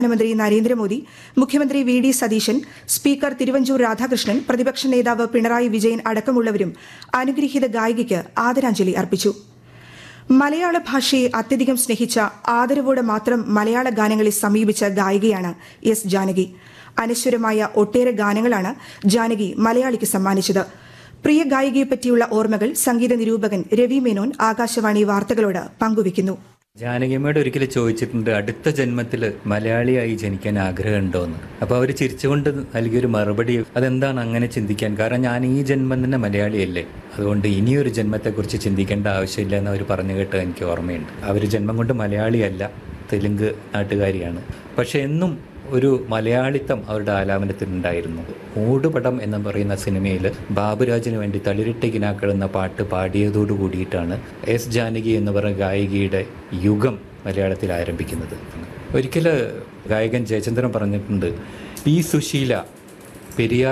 പ്രധാനമന്ത്രി നരേന്ദ്രമോദി മുഖ്യമന്ത്രി വി ഡി സതീശൻ സ്പീക്കർ തിരുവഞ്ചൂർ രാധാകൃഷ്ണൻ പ്രതിപക്ഷ നേതാവ് പിണറായി വിജയൻ അടക്കമുള്ളവരും അനുഗ്രഹീത ഗായികയ്ക്ക് ആദരാഞ്ജലി അർപ്പിച്ചു മലയാള ഭാഷയെ അത്യധികം സ്നേഹിച്ച ആദരവോടെ മാത്രം മലയാള ഗാനങ്ങളെ സമീപിച്ച ഗായികയാണ് എസ് ജാനകി അനശ്വരമായ ഒട്ടേറെ ഗാനങ്ങളാണ് ജാനകി മലയാളിക്ക് സമ്മാനിച്ചത് പ്രിയ ഗായികയെപ്പറ്റിയുള്ള ഓർമ്മകൾ സംഗീത നിരൂപകൻ രവി മേനോൻ ആകാശവാണി വാർത്തകളോട് പങ്കുവയ്ക്കുന്നു ജാനകിയമ്മയോട് ഒരിക്കൽ ചോദിച്ചിട്ടുണ്ട് അടുത്ത ജന്മത്തിൽ മലയാളിയായി ജനിക്കാൻ ആഗ്രഹമുണ്ടോന്ന് അപ്പോൾ അവർ ചിരിച്ചുകൊണ്ട് നൽകിയൊരു മറുപടി അതെന്താണ് അങ്ങനെ ചിന്തിക്കാൻ കാരണം ഞാൻ ഈ ജന്മം തന്നെ മലയാളിയല്ലേ അതുകൊണ്ട് ഇനിയൊരു ജന്മത്തെക്കുറിച്ച് ചിന്തിക്കേണ്ട ആവശ്യമില്ല എന്ന് അവർ പറഞ്ഞു കേട്ടത് എനിക്ക് ഓർമ്മയുണ്ട് അവർ ജന്മം കൊണ്ട് മലയാളിയല്ല തെലുങ്ക് നാട്ടുകാരിയാണ് പക്ഷെ എന്നും ഒരു മലയാളിത്തം അവരുടെ ആലാപനത്തിലുണ്ടായിരുന്നു മൂടുപടം എന്ന് പറയുന്ന സിനിമയിൽ ബാബുരാജിന് വേണ്ടി തളിരിട്ട കിനാക്കൾ എന്ന പാട്ട് പാടിയതോടു കൂടിയിട്ടാണ് എസ് ജാനകി എന്ന് പറയുന്ന ഗായികയുടെ യുഗം മലയാളത്തിൽ ആരംഭിക്കുന്നത് ഒരിക്കൽ ഗായകൻ ജയചന്ദ്രൻ പറഞ്ഞിട്ടുണ്ട് പി സുശീല പെരിയാർ